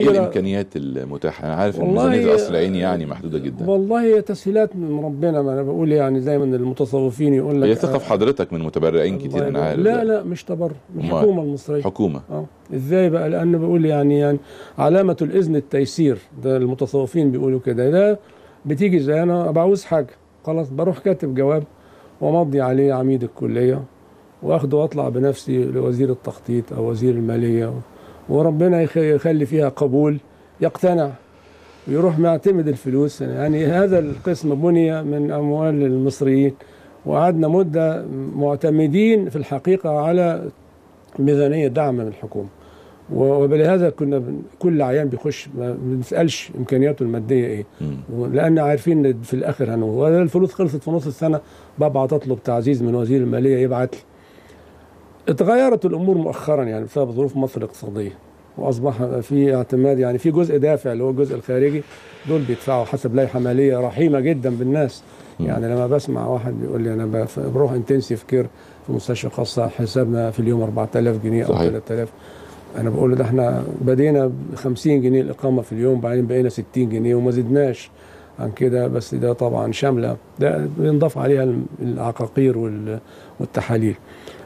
ايه كبيرة الامكانيات المتاحه انا عارف ان والله- ميزانيه القصر العيني يعني محدوده جدا والله هي تسهيلات من ربنا ما انا بقول يعني دايما المتصوفين يقول لك هي ثقه في حضرتك من متبرعين الله كتير انا يبارك. عارف لا لا مش تبرع من أمال؟ الحكومه المصريه حكومه اه ازاي بقى لان بقول يعني يعني علامه الاذن التيسير ده المتصوفين بيقولوا كده ده بتيجي زي انا بعوز حاجه خلاص بروح كاتب جواب ومضي عليه عميد الكليه واخده واطلع بنفسي لوزير التخطيط او وزير الماليه وربنا يخ- يخلي فيها قبول يقتنع ويروح معتمد الفلوس يعني هذا القسم بني من اموال المصريين وقعدنا مده معتمدين في الحقيقه على ميزانيه دعم من الحكومه و- وبلهذا كنا بن- كل عيان بيخش ما بنسالش امكانياته الماديه ايه مم. لان عارفين ان في الاخر هنو والفلوس خلصت في نص السنه ببعت اطلب تعزيز من وزير الماليه يبعت لي اتغيرت الامور مؤخرا يعني بسبب ظروف مصر الاقتصاديه واصبح في اعتماد يعني في جزء دافع اللي هو الجزء الخارجي دول بيدفعوا حسب لائحه ماليه رحيمه جدا بالناس مم. يعني لما بسمع واحد بيقول لي انا بف- بروح انتنسيف كير في مستشفى خاصه حسابنا في اليوم 4000 جنيه او صحيح. 3000 انا بقول له ده احنا بدينا ب 50 جنيه الاقامه في اليوم بعدين بقينا 60 جنيه وما زدناش عن كده بس ده طبعا شامله ده بينضاف عليها العقاقير وال- والتحاليل